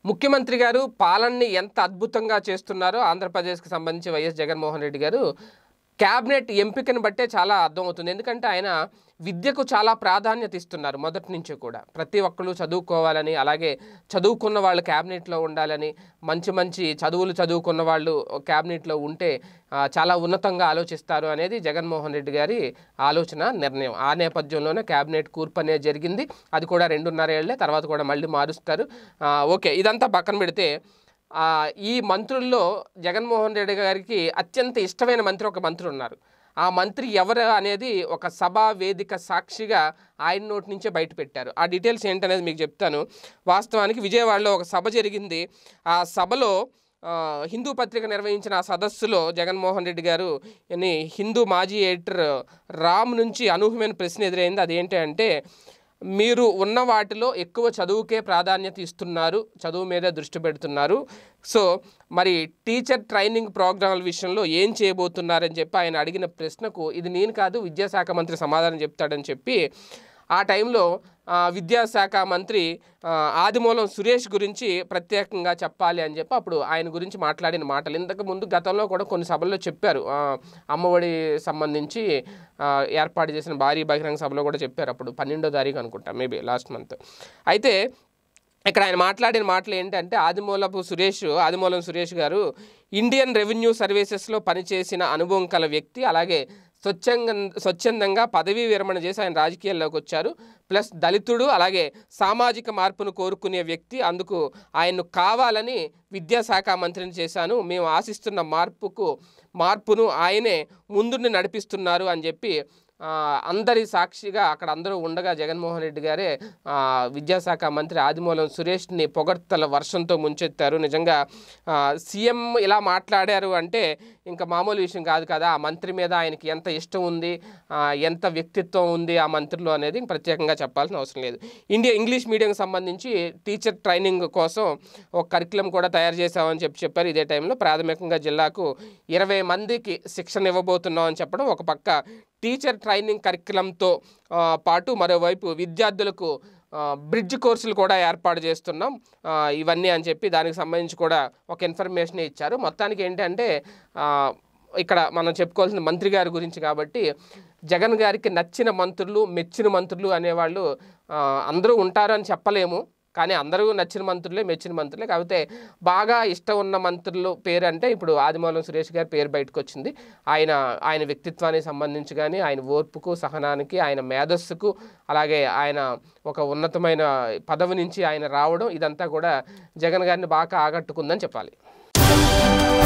ముఖ్యమంత్రి గారు పాలనని ఎంత అద్భుతంగా చేస్తున్నారో ఆంధ్రప్రదేశ్కి సంబంధించి వైఎస్ జగన్మోహన్ రెడ్డి గారు క్యాబినెట్ ఎంపికను బట్టే చాలా అర్థమవుతుంది ఎందుకంటే ఆయన విద్యకు చాలా ప్రాధాన్యత ఇస్తున్నారు మొదటి నుంచి కూడా ప్రతి ఒక్కరు చదువుకోవాలని అలాగే చదువుకున్న వాళ్ళు క్యాబినెట్లో ఉండాలని మంచి మంచి చదువులు చదువుకున్న వాళ్ళు క్యాబినెట్లో ఉంటే ఆ, చాలా ఉన్నతంగా ఆలోచిస్తారు అనేది జగన్మోహన్ రెడ్డి గారి ఆలోచన నిర్ణయం ఆ నేపథ్యంలోనే క్యాబినెట్ కూర్పు అనేది జరిగింది అది కూడా రెండున్నర ఏళ్లే తర్వాత కూడా మళ్ళీ మారుస్తారు ఆ, ఓకే ఇదంతా పక్కన పెడితే ఆ, ఈ మంత్రుల్లో జగన్మోహన్ రెడ్డి గారికి అత్యంత ఇష్టమైన మంత్రి ఒక మంత్రి ఉన్నారు ఆ మంత్రి ఎవరు అనేది ఒక సభా వేదిక సాక్షిగా ఆయన నోటి నుంచే బయట పెట్టారు ఆ డీటెయిల్స్ ఏంటనేది మీకు చెప్తాను వాస్తవానికి విజయవాడలో ఒక సభ జరిగింది ఆ సభలో ఆ, హిందూ పత్రిక నిర్వహించిన ఆ సదస్సులో జగన్మోహన్ రెడ్డి గారు అని హిందూ మాజీ ఎడిటర్ రామ్ నుంచి అనూహ్యమైన ప్రశ్న ఎదురైంది అదేంటి అంటే మీరు ఉన్న వాటిలో ఎక్కువ చదువుకే ప్రాధాన్యత ఇస్తున్నారు చదువు మీద దృష్టి పెడుతున్నారు సో మరి టీచర్ ట్రైనింగ్ ప్రోగ్రాంల విషయంలో ఏం చేయబోతున్నారని చెప్పి ఆయన అడిగిన ప్రశ్నకు ఇది నేను కాదు విద్యాశాఖ మంత్రి సమాధానం చెప్తాడని చెప్పి ఆ టైంలో ఆ, విద్యాశాఖ మంత్రి ఆ, ఆదిమూలం సురేష్ గురించి ప్రత్యేకంగా చెప్పాలి అని చెప్పి అప్పుడు ఆయన గురించి మాట్లాడిన మాటలు ఇంతకు ముందు గతంలో కూడా కొన్ని సభల్లో చెప్పారు ఆ, అమ్మఒడి సంబంధించి ఆ, ఏర్పాటు చేసిన భారీ బహిరంగ సభలో కూడా చెప్పారు అప్పుడు పన్నెండో తారీఖు అనుకుంటా మేబీ లాస్ట్ మంత్ అయితే ఇక్కడ ఆయన మాట్లాడిన మాటలు ఏంటంటే ఆదిమూలపు సురేష్ ఆదిమూలం సురేష్ గారు ఇండియన్ రెవెన్యూ సర్వీసెస్లో పనిచేసిన అనుభవం కల వ్యక్తి అలాగే స్వచ్ఛంగా స్వచ్ఛందంగా పదవీ విరమణ చేసి ఆయన రాజకీయాల్లోకి వచ్చారు ప్లస్ దళితుడు అలాగే సామాజిక మార్పును కోరుకునే వ్యక్తి అందుకు ఆయన్ను కావాలని విద్యాశాఖ మంత్రిని చేశాను మేము ఆశిస్తున్న మార్పుకు మార్పును ఆయనే ముందుండి నడిపిస్తున్నారు అని చెప్పి ఆ, అందరి సాక్షిగా అక్కడ అందరూ ఉండగా జగన్మోహన్ రెడ్డి గారే ఆ, విద్యాశాఖ మంత్రి ఆదిమూలం సురేష్ని పొగడ్తల వర్షంతో ముంచెత్తారు నిజంగా ఆ, సీఎం ఇలా మాట్లాడారు అంటే ఇంకా మామూలు విషయం కాదు కదా ఆ మంత్రి మీద ఆయనకి ఎంత ఇష్టం ఉంది ఆ, ఎంత వ్యక్తిత్వం ఉంది ఆ మంత్రిలో అనేది ఇంక ప్రత్యేకంగా చెప్పాల్సిన అవసరం లేదు ఇండియా ఇంగ్లీష్ మీడియంకి సంబంధించి టీచర్ ట్రైనింగ్ కోసం ఒక కరికులం కూడా తయారు చేశామని చెప్పి చెప్పారు ఇదే టైంలో ప్రాథమికంగా జిల్లాకు ఇరవై మందికి శిక్షణ ఇవ్వబోతున్నాం అని చెప్పడం ఒక పక్క టీచర్ ట్రైనింగ్ కరికులంతో ఆ, పాటు మరోవైపు విద్యార్థులకు ఆ, బ్రిడ్జ్ కోర్సులు కూడా ఏర్పాటు చేస్తున్నాం ఆ, ఇవన్నీ అని చెప్పి దానికి సంబంధించి కూడా ఒక ఇన్ఫర్మేషన్ ఇచ్చారు మొత్తానికి ఏంటంటే ఆ, ఇక్కడ మనం చెప్పుకోవాల్సిన మంత్రి గారి గురించి కాబట్టి జగన్ గారికి నచ్చిన మంత్రులు మెచ్చిన మంత్రులు అనేవాళ్ళు ఆ, అందరూ ఉంటారు అని చెప్పలేము కానీ అందరూ నచ్చిన మంత్రులే మెచ్చిన మంత్రులే కాకపోతే బాగా ఇష్టం ఉన్న మంత్రులు పేరు అంటే ఇప్పుడు ఆదిమూలం సురేష్ గారి పేరు బయటకు వచ్చింది ఆయన ఆయన వ్యక్తిత్వానికి సంబంధించి కానీ ఆయన ఓర్పుకు సహనానికి ఆయన మేధస్సుకు అలాగే ఆయన ఒక ఉన్నతమైన పదవి నుంచి ఆయన రావడం ఇదంతా కూడా జగన్ గారిని బాగా ఆకట్టుకుందని చెప్పాలి